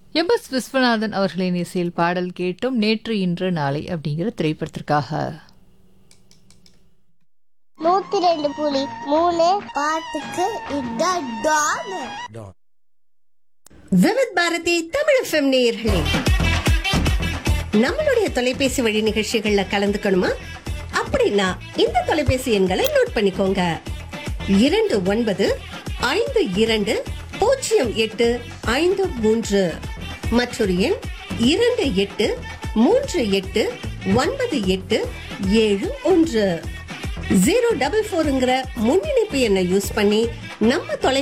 M S Viswanathan அவர்களின் இசையில் பாடல் கேட்டும் நேற்று இன்று நாளை அப்படிங்கிற திரைப்படத்திற்காக நூத்தி ரெண்டு புலி மூணு பாட்டுக்கு இதான் டான் விவித் பாரதி தமிழ் எஃப்எம் நேயர்களே நம்மளுடைய தொலைபேசி வழி நிகழ்ச்சிகள்ல கலந்துக்கணுமா அப்படின்னா இந்த தொலைபேசி எண்களை நோட் பண்ணிக்கோங்க இரண்டு ஒன்பது ஐந்து இரண்டு பூஜ்ஜியம் எட்டு ஐந்து மூன்று மற்றொரு எண் இரண்டு எட்டு மூன்று எட்டு ஒன்பது எட்டு ஏழு ஒன்று ஜீரோ டபுள் ஃபோருங்கிற முன்னிணைப்பு எண்ணை யூஸ் பண்ணி நம்ம தொலை